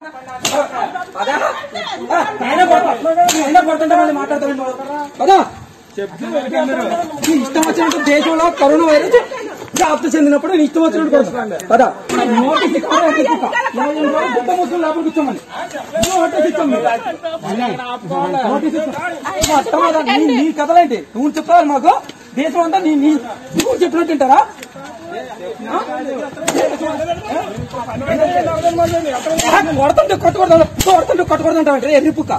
అదా? ఆ, నేనే కొడతా. నేనే కొడుతుంటే మళ్ళీ మాట్లాడతాను కదా నీ ఇష్టం వచ్చినట్టు దేశంలో కరోనా వైరస్ వ్యాప్తి చెందినప్పుడు నీ ఇష్టం వచ్చినట్టు కొడుతున్నాను కదా నోటీస్ ఇస్తా, నోటీస్ ఇస్తా. నలభై రోజులు గుట్ట మూసుకుని లోపలికి కూర్చోమని నోటీస్ ఇస్తాం మీకు. నోటీస్ ఇస్తాం. మా అత్తమ్మ నీ నీ కథలేంటి నువ్వు చెప్పాలి మాకు దేశం అంతా నీ నీ నువ్వు చెప్పినట్టు తింటారా కొడుతుంటే కొట్టకూడదు కొడుతుంటే కొట్టకూడదు ఎర్రి పుక్క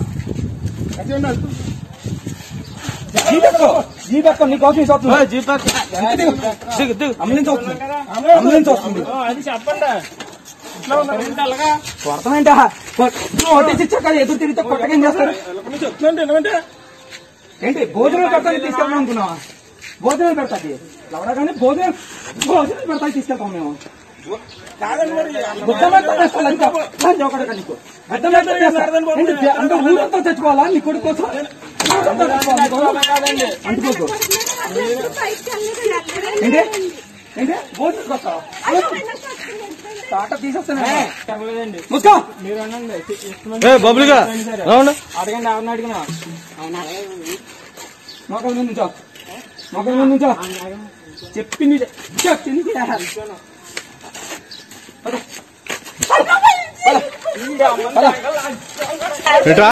జీపెక్కో జీపెక్కో నీ కోసం వస్తుంది దిగు దిగు అంబులెన్స్ వస్తుంది అంబులెన్స్ వస్తుంది అది చెప్పండి ఇట్లా ఉన్నారు ఏంటి అలాగా కొడతామంటే నోటీస్ ఇచ్చాక ఎదురు తిరిగితే కొట్టకేం చేస్తారు చెప్తున్నాండి ఎందుకంటే ఏంటి భోజనం పెడతానికి తీసుకెళ్తాం అనుకున్నావా భోజనం పెడతాది ఎవడగానే భోజనం భోజనం పెడతాకి తీసుకెళ్తాం మేము కాదండి మరి బుద్ధం పెడతా తెస్తాను ఇంకా లంచ్ ఒకటి నీకు బుద్ధం పెడతా తెస్తా. ఏంటి, అంటే ఊరంతా తెచ్చుకోవాలా నీ కొడుకు కోసం ఊరంతా తెచ్చుకోవాలా నీ కోసం? అంటుకోకు ఏంటి ఏంటి భోజనం వస్తావా తాట తీసేస్తాను చెప్పలేదండి ముసుకో మీరు అనండి ఇష్టం బబులుగా అడగండి ఎవరిని అడిగినా మొక్కల ముందు నుంచో మొక్కల ముందు నుంచో చెప్పింది చెప్పింది ఎట్రా